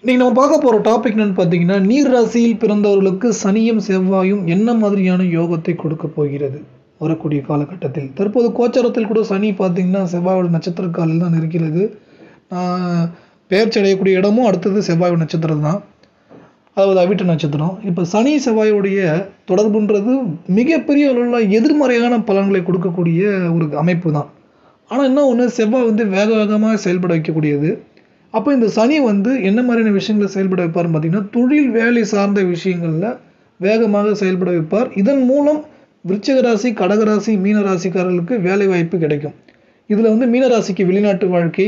இன்னைக்கு நம்ம பார்க்க போகிற டாபிக் என்னன்னு பார்த்தீங்கன்னா நீர் ராசியில் பிறந்தவர்களுக்கு சனியும் செவ்வாயும் என்ன மாதிரியான யோகத்தை கொடுக்க போகிறது வரக்கூடிய காலகட்டத்தில் தற்போது கோச்சாரத்தில் கூட சனி பார்த்தீங்கன்னா செவ்வாயோட நட்சத்திர காலில் தான் இருக்கிறது ஆஹ் பெயர்ச்சி அடையக்கூடிய இடமும் அடுத்தது செவ்வாயோட நட்சத்திரம் தான் அதாவது அவிட்ட நட்சத்திரம் இப்போ சனி செவ்வாயுடைய தொடர்புன்றது மிகப்பெரிய அளவில் எதிர்மறையான பலன்களை கொடுக்கக்கூடிய ஒரு அமைப்பு தான் ஆனால் என்ன ஒன்று செவ்வாய் வந்து வேக வேகமாக செயல்பட வைக்கக்கூடியது அப்போ இந்த சனி வந்து என்ன மாதிரியான விஷயங்களை செயல்பட வைப்பார்னு பார்த்தீங்கன்னா தொழில் வேலை சார்ந்த விஷயங்களில் வேகமாக செயல்பட வைப்பார் இதன் மூலம் விருச்சிக ராசி கடகராசி மீன ராசிக்காரர்களுக்கு வேலை வாய்ப்பு கிடைக்கும் இதில் வந்து மீன ராசிக்கு வெளிநாட்டு வாழ்க்கை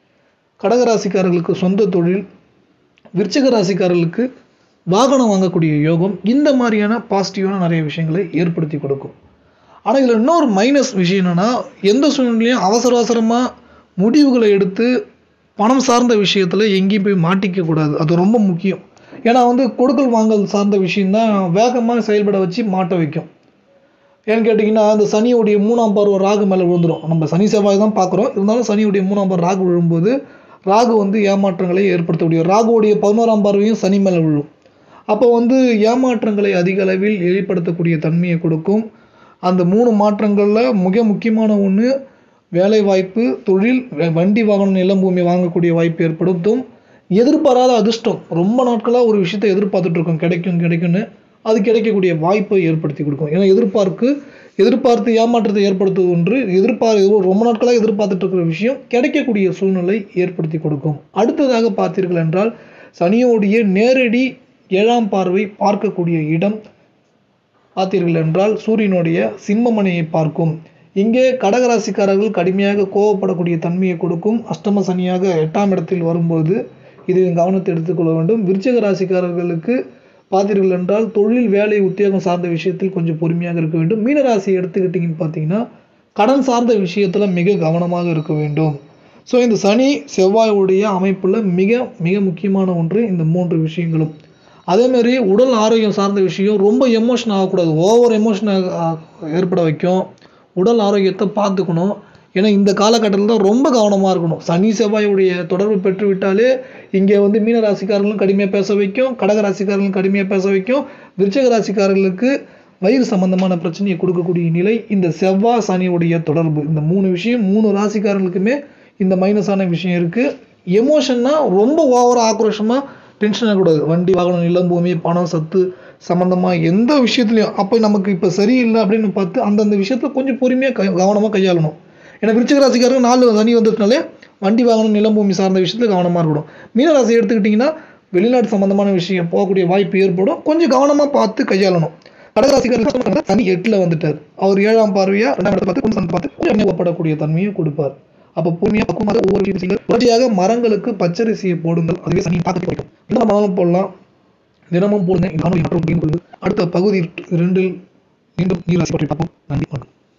கடகராசிக்காரர்களுக்கு சொந்த தொழில் விருச்சிக ராசிக்காரர்களுக்கு வாகனம் வாங்கக்கூடிய யோகம் இந்த மாதிரியான பாசிட்டிவான நிறைய விஷயங்களை ஏற்படுத்தி கொடுக்கும் ஆனால் இதில் இன்னொரு மைனஸ் விஷயம் என்னென்னா எந்த சூழ்நிலையும் அவசர அவசரமாக முடிவுகளை எடுத்து பணம் சார்ந்த விஷயத்தில் எங்கேயும் போய் மாட்டிக்க கூடாது அது ரொம்ப முக்கியம் ஏன்னா வந்து கொடுக்கல் வாங்கல் சார்ந்த விஷயம்தான் வேகமாக செயல்பட வச்சு மாட்ட வைக்கும் ஏன்னு கேட்டிங்கன்னா அந்த சனியுடைய மூணாம் பார்வை ராகு மேலே விழுந்துடும் நம்ம சனி செவ்வாய் தான் பார்க்குறோம் இருந்தாலும் சனியுடைய மூணாம் பார்வை ராகு விழும்போது ராகு வந்து ஏமாற்றங்களை ஏற்படுத்தக்கூடிய ராகுவுடைய பதினோராம் பார்வையும் சனி மேலே விழும் அப்போ வந்து ஏமாற்றங்களை அதிக அளவில் வெளிப்படுத்தக்கூடிய தன்மையை கொடுக்கும் அந்த மூணு மாற்றங்களில் மிக முக்கியமான ஒன்று வேலை வாய்ப்பு தொழில் வ- வண்டி வாகனம் நிலம் பூமி வாங்கக்கூடிய வாய்ப்பு ஏற்படுத்தும் எதிர்பாராத அதிர்ஷ்டம் ரொம்ப நாட்களாக ஒரு விஷயத்தை எதிர்பார்த்துட்டு இருக்கோம் கிடைக்கும் கிடைக்கும்னு அது கிடைக்கக்கூடிய வாய்ப்பை ஏற்படுத்தி கொடுக்கும் ஏன்னா எதிர்பார்க்கு எதிர்பார்த்து ஏமாற்றத்தை ஏற்படுத்துவது ஒன்று எதிர்பார் ரொம்ப நாட்களாக எதிர்பார்த்துட்டு இருக்கிற விஷயம் கிடைக்கக்கூடிய சூழ்நிலை ஏற்படுத்தி கொடுக்கும் அடுத்ததாக பார்த்தீர்கள் என்றால் சனியோடைய நேரடி ஏழாம் பார்வை பார்க்கக்கூடிய இடம் பார்த்தீர்கள் என்றால் சூரியனுடைய சிம்மமனையை பார்க்கும் இங்கே கடகராசிக்காரர்கள் கடுமையாக கோவப்படக்கூடிய தன்மையை கொடுக்கும் அஷ்டம சனியாக எட்டாம் இடத்தில் வரும்போது இது கவனத்தை எடுத்துக்கொள்ள வேண்டும் விருச்சிக ராசிக்காரர்களுக்கு பார்த்தீர்கள் என்றால் தொழில் வேலை உத்தியோகம் சார்ந்த விஷயத்தில் கொஞ்சம் பொறுமையாக இருக்க வேண்டும் மீனராசி எடுத்துக்கிட்டிங்கன்னு பார்த்தீங்கன்னா கடன் சார்ந்த விஷயத்தில் மிக கவனமாக இருக்க வேண்டும் ஸோ இந்த சனி செவ்வாயுடைய அமைப்பில் மிக மிக முக்கியமான ஒன்று இந்த மூன்று விஷயங்களும் அதே மாதிரி உடல் ஆரோக்கியம் சார்ந்த விஷயம் ரொம்ப எமோஷன் ஆகக்கூடாது ஓவர் எமோஷன் ஏற்பட வைக்கும் உடல் ஆரோக்கியத்தை பார்த்துக்கணும் ஏன்னா இந்த காலகட்டத்தில் தான் ரொம்ப கவனமாக இருக்கணும் சனி செவ்வாயுடைய தொடர்பு பெற்று விட்டாலே இங்கே வந்து மீன ராசிக்காரர்களும் கடுமையாக பேச வைக்கும் கடக ராசிக்காரர்களும் கடுமையாக பேச வைக்கும் விருச்சிக ராசிக்காரர்களுக்கு வயிறு சம்பந்தமான பிரச்சனையை கொடுக்கக்கூடிய நிலை இந்த செவ்வாய் சனியுடைய தொடர்பு இந்த மூணு விஷயம் மூணு ராசிக்காரர்களுக்குமே இந்த மைனஸான விஷயம் இருக்குது எமோஷன்னா ரொம்ப ஓவர ஆக்ரோஷமாக டென்ஷன் ஆகக்கூடாது வண்டி வாகனம் நிலம் பூமி பணம் சத்து சம்மந்தமாக எந்த விஷயத்துலையும் அப்போ நமக்கு இப்போ சரியில்லை அப்படின்னு பார்த்து அந்தந்த விஷயத்தில் கொஞ்சம் பொறுமையாக கை கவனமாக கையாளணும் ஏன்னா விருச்சிக ராசிக்காரங்க நாலு சனி வந்துட்டனாலே வண்டி வாகனம் நிலம் பூமி சார்ந்த விஷயத்தில் கவனமாக இருக்கணும் மீனராசி எடுத்துக்கிட்டிங்கன்னா வெளிநாட்டு சம்மந்தமான விஷயம் போகக்கூடிய வாய்ப்பு ஏற்படும் கொஞ்சம் கவனமாக பார்த்து கையாளணும் கடகராசிக்காரர்கள் சனி எட்டில் வந்துட்டார் அவர் ஏழாம் பார்வையாக ரெண்டாம் இடத்தை பார்த்து கொஞ்சம் பார்த்து கொஞ்சம் அமையப்படக்கூடிய தன்மையை கொடுப்பார் அப்போ பொறுமையாக பக்குவமாக ஒவ்வொரு விஷயம் செய்யுங்கள் தொடர்ச்சியாக மரங்களுக்கு பச்சரிசியை போடுங்கள் அதுவே சனி பார்க்க கிடைக்கும் என்ன மரம் போடலாம் தினமும் போடுங்க இந்த காணொலி மற்றொரு அடுத்த பகுதி இரண்டில் மீண்டும் நீராசி பற்றி பார்ப்போம் நன்றி வணக்கம்